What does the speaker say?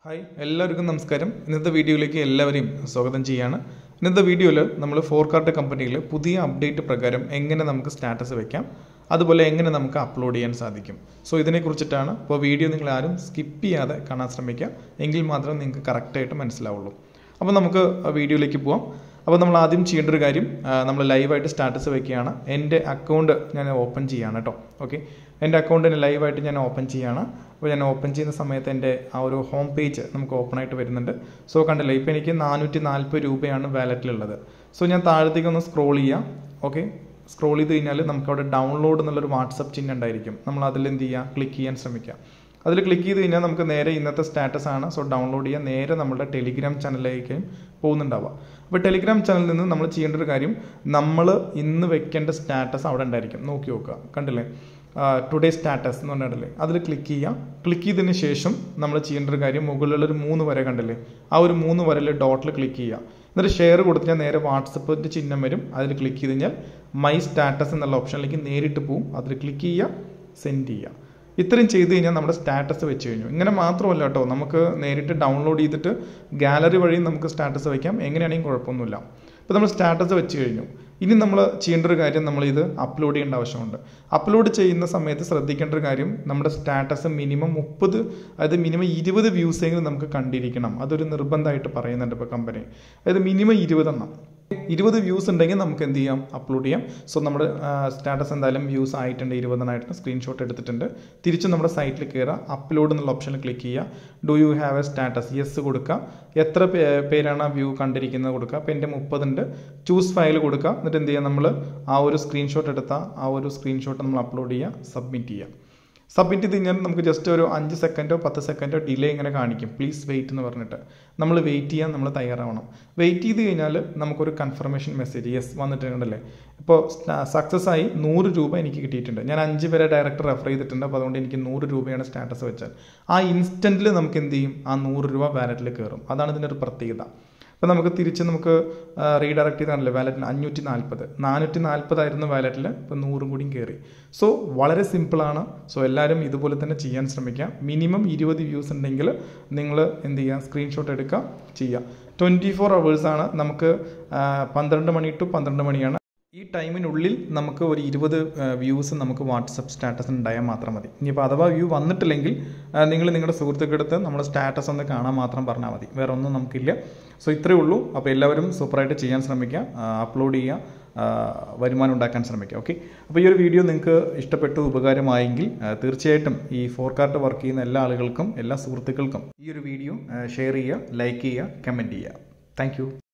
hi എല്ലാവർക്കും നമസ്കാരം ഇന്നത്തെ വീഡിയോയിലേക്ക് എല്ലാവരെയും സ്വാഗതം ചെയ്യാണ് ഇന്നത്തെ വീഡിയോയിൽ നമ്മൾ ഫോർ കാർട്ട് കമ്പനിയിൽ പുതിയ അപ്ഡേറ്റ് പ്രകാരം എങ്ങനെ നമുക്ക് സ്റ്റാറ്റസ് വെക്കാം അതുപോലെ എങ്ങനെ നമുക്ക് അപ്ലോഡ് ചെയ്യാൻ സാധിക്കും സോ ഇതിനെക്കുറിച്ചിട്ടാണ് അപ്പോൾ വീഡിയോ നിങ്ങൾ ആരും സ്കിപ്പ് ചെയ്യാതെ കാണാൻ ശ്രമിക്കുക എങ്കിൽ മാത്രമേ നിങ്ങൾക്ക് കറക്റ്റായിട്ട് മനസ്സിലാവുള്ളൂ അപ്പോൾ നമുക്ക് വീഡിയോയിലേക്ക് പോവാം അപ്പോൾ നമ്മൾ ആദ്യം ചെയ്യേണ്ട ഒരു കാര്യം നമ്മൾ ലൈവായിട്ട് സ്റ്റാറ്റസ് വെക്കുകയാണ് എൻ്റെ അക്കൗണ്ട് ഞാൻ ഓപ്പൺ ചെയ്യുകയാണ് കേട്ടോ ഓക്കെ എൻ്റെ അക്കൗണ്ടിന് ലൈവായിട്ട് ഞാൻ ഓപ്പൺ ചെയ്യുകയാണ് അപ്പോൾ ഞാൻ ഓപ്പൺ ചെയ്യുന്ന സമയത്ത് എൻ്റെ ആ ഒരു ഹോം പേജ് നമുക്ക് ഓപ്പൺ ആയിട്ട് വരുന്നുണ്ട് സോ കണ്ടില്ലേ ഇപ്പോൾ എനിക്ക് നാനൂറ്റി നാൽപ്പത് രൂപയാണ് വാലറ്റിലുള്ളത് സോ ഞാൻ താഴത്തേക്ക് ഒന്ന് സ്ക്രോൾ ചെയ്യാം ഓക്കെ സ്ക്രോൾ ചെയ്ത് കഴിഞ്ഞാൽ നമുക്ക് അവിടെ ഡൗൺലോഡ് എന്നുള്ളൊരു വാട്സപ്പ് ചിഹ്നം ഉണ്ടായിരിക്കും നമ്മൾ അതിൽ എന്ത് ചെയ്യുക ക്ലിക്ക് ചെയ്യാൻ ശ്രമിക്കുക അതിൽ ക്ലിക്ക് ചെയ്ത് കഴിഞ്ഞാൽ നമുക്ക് നേരെ ഇന്നത്തെ സ്റ്റാറ്റസ് ആണ് സോ ഡൗൺലോഡ് ചെയ്യുക നേരെ നമ്മുടെ ടെലിഗ്രാം ചാനലിലേക്ക് പോകുന്നുണ്ടാവുക അപ്പോൾ ടെലിഗ്രാം ചാനലിൽ നിന്ന് നമ്മൾ ചെയ്യേണ്ട ഒരു കാര്യം നമ്മൾ ഇന്ന് വെക്കേണ്ട സ്റ്റാറ്റസ് അവിടെ ഉണ്ടായിരിക്കും നോക്കി നോക്കുക കണ്ടില്ലേ ടുഡേ സ്റ്റാറ്റസ് എന്ന് പറഞ്ഞിട്ടില്ലേ അതിൽ ക്ലിക്ക് ചെയ്യുക ക്ലിക്ക് ചെയ്തതിന് ശേഷം നമ്മൾ ചെയ്യേണ്ട ഒരു കാര്യം മുകളിലുള്ളൊരു മൂന്ന് വര കണ്ടില്ലേ ആ ഒരു മൂന്ന് വരയിൽ ഡോട്ടിൽ ക്ലിക്ക് ചെയ്യുക എന്നിട്ട് ഷെയർ കൊടുത്ത് ഞാൻ നേരെ വാട്സപ്പിൻ്റെ ചിഹ്നം വരും അതിൽ ക്ലിക്ക് ചെയ്ത് കഴിഞ്ഞാൽ മൈ സ്റ്റാറ്റസ് എന്നുള്ള ഓപ്ഷനിലേക്ക് നേരിട്ട് പോവും അതിൽ ക്ലിക്ക് ചെയ്യുക സെൻഡ് ചെയ്യുക ഇത്രയും ചെയ്ത് കഴിഞ്ഞാൽ നമ്മുടെ സ്റ്റാറ്റസ് വെച്ച് കഴിഞ്ഞു ഇങ്ങനെ മാത്രമല്ല കേട്ടോ നമുക്ക് നേരിട്ട് ഡൗൺലോഡ് ചെയ്തിട്ട് ഗാലറി വഴി നമുക്ക് സ്റ്റാറ്റസ് വയ്ക്കാം എങ്ങനെയാണെങ്കിലും കുഴപ്പമൊന്നുമില്ല ഇപ്പോൾ നമ്മൾ സ്റ്റാറ്റസ് വെച്ച് കഴിഞ്ഞു ഇനി നമ്മൾ ചെയ്യേണ്ട ഒരു കാര്യം നമ്മൾ ഇത് അപ്ലോഡ് ചെയ്യേണ്ട ആവശ്യമുണ്ട് അപ്ലോഡ് ചെയ്യുന്ന സമയത്ത് ശ്രദ്ധിക്കേണ്ട ഒരു കാര്യം നമ്മുടെ സ്റ്റാറ്റസ് മിനിമം മുപ്പത് അതായത് മിനിമം ഇരുപത് വ്യൂസെങ്കിലും നമുക്ക് കണ്ടിരിക്കണം അതൊരു നിർബന്ധമായിട്ട് പറയുന്നുണ്ട് ഇപ്പോൾ കമ്പനി അതായത് മിനിമം ഇരുപതെണ്ണം ഇരുപത് വ്യൂസ് ഉണ്ടെങ്കിൽ നമുക്ക് എന്ത് ചെയ്യാം അപ്ലോഡ് ചെയ്യാം സോ നമ്മുടെ സ്റ്റാറ്റസ് എന്തായാലും വ്യൂസ് ആയിട്ടുണ്ട് ഇരുപതെണ്ണമായിട്ട് സ്ക്രീൻഷോട്ട് എടുത്തിട്ടുണ്ട് തിരിച്ച് നമ്മുടെ സൈറ്റിൽ കയറുക അപ്ലോഡ് എന്നുള്ള ഓപ്ഷനിൽ ക്ലിക്ക് ചെയ്യുക do you have a status yes കൊടുക്കുക എത്ര പേരാണ് ആ വ്യൂ കണ്ടിരിക്കുന്നത് കൊടുക്കുക അപ്പോൾ എൻ്റെ മുപ്പതുണ്ട് ചൂസ് ഫയൽ കൊടുക്കുക എന്നിട്ട് എന്ത് ചെയ്യുക നമ്മൾ ആ ഒരു സ്ക്രീൻഷോട്ട് എടുത്ത ആ ഒരു സ്ക്രീൻഷോട്ട് നമ്മൾ അപ്ലോഡ് ചെയ്യുക സബ്മിറ്റ് ചെയ്യുക സബ്മിറ്റ് ചെയ്ത് കഴിഞ്ഞാൽ നമുക്ക് ജസ്റ്റ് ഒരു അഞ്ച് സെക്കൻഡോ പത്ത് സെക്കൻഡോ ഡിലേ ഇങ്ങനെ കാണിക്കും പ്ലീസ് വെയിറ്റ് എന്ന് പറഞ്ഞിട്ട് നമ്മൾ വെയിറ്റ് ചെയ്യാൻ നമ്മൾ തയ്യാറാവണം വെയിറ്റ് ചെയ്ത് കഴിഞ്ഞാൽ നമുക്കൊരു കൺഫർമേഷൻ മെസ്സേജ് യെസ് വന്നിട്ടുണ്ടല്ലേ ഇപ്പോൾ സക്സസ് ആയി നൂറ് രൂപ എനിക്ക് കിട്ടിയിട്ടുണ്ട് ഞാൻ അഞ്ച് പേരെ ഡയറക്റ്റ് റെഫർ ചെയ്തിട്ടുണ്ട് അപ്പോൾ അതുകൊണ്ട് എനിക്ക് നൂറ് രൂപയാണ് സ്റ്റാറ്റസ് വെച്ചാൽ ആ ഇൻസ്റ്റൻറ്റിൽ നമുക്ക് എന്ത് ചെയ്യും ആ നൂറ് രൂപ വാലറ്റിൽ കയറും അതാണ് ഇതിൻ്റെ ഒരു പ്രത്യേകത അപ്പോൾ നമുക്ക് തിരിച്ച് നമുക്ക് റീഡയറക്ട് ചെയ്താണല്ലോ വാലറ്റിൽ അഞ്ഞൂറ്റി നാൽപ്പത് നാനൂറ്റി നാൽപ്പതായിരുന്നു വാലറ്റിൽ ഇപ്പോൾ നൂറും കൂടിയും കയറി സോ വളരെ സിമ്പിളാണ് സോ എല്ലാവരും ഇതുപോലെ തന്നെ ചെയ്യാൻ ശ്രമിക്കുക മിനിമം ഇരുപത് വ്യൂസ് ഉണ്ടെങ്കിൽ നിങ്ങൾ എന്ത് ചെയ്യുക സ്ക്രീൻഷോട്ട് എടുക്കുക ചെയ്യുക ട്വൻറ്റി ഫോർ അവേഴ്സാണ് നമുക്ക് പന്ത്രണ്ട് മണി ടു പന്ത്രണ്ട് മണിയാണ് ഈ ടൈമിനുള്ളിൽ നമുക്ക് ഒരു ഇരുപത് വ്യൂസ് നമുക്ക് വാട്സപ്പ് സ്റ്റാറ്റസ് ഉണ്ടായാൽ മാത്രം മതി ഇനിയിപ്പോൾ അഥവാ വ്യൂ വന്നിട്ടില്ലെങ്കിൽ നിങ്ങൾ നിങ്ങളുടെ സുഹൃത്തുക്കളടുത്ത് നമ്മുടെ സ്റ്റാറ്റസ് ഒന്ന് കാണാൻ മാത്രം പറഞ്ഞാൽ മതി വേറെ ഒന്നും നമുക്കില്ല സോ ഇത്രയേ ഉള്ളൂ അപ്പോൾ എല്ലാവരും സൂപ്പറായിട്ട് ചെയ്യാൻ ശ്രമിക്കുക അപ്ലോഡ് ചെയ്യുക വരുമാനം ഉണ്ടാക്കാൻ ശ്രമിക്കുക ഓക്കെ അപ്പോൾ ഈ ഒരു വീഡിയോ നിങ്ങൾക്ക് ഇഷ്ടപ്പെട്ടു ഉപകാരമായെങ്കിൽ തീർച്ചയായിട്ടും ഈ ഫോർ കാർട്ട് വർക്ക് ചെയ്യുന്ന എല്ലാ ആളുകൾക്കും എല്ലാ സുഹൃത്തുക്കൾക്കും ഈ ഒരു വീഡിയോ ഷെയർ ചെയ്യുക ലൈക്ക് ചെയ്യുക കമൻറ്റ് ചെയ്യുക താങ്ക്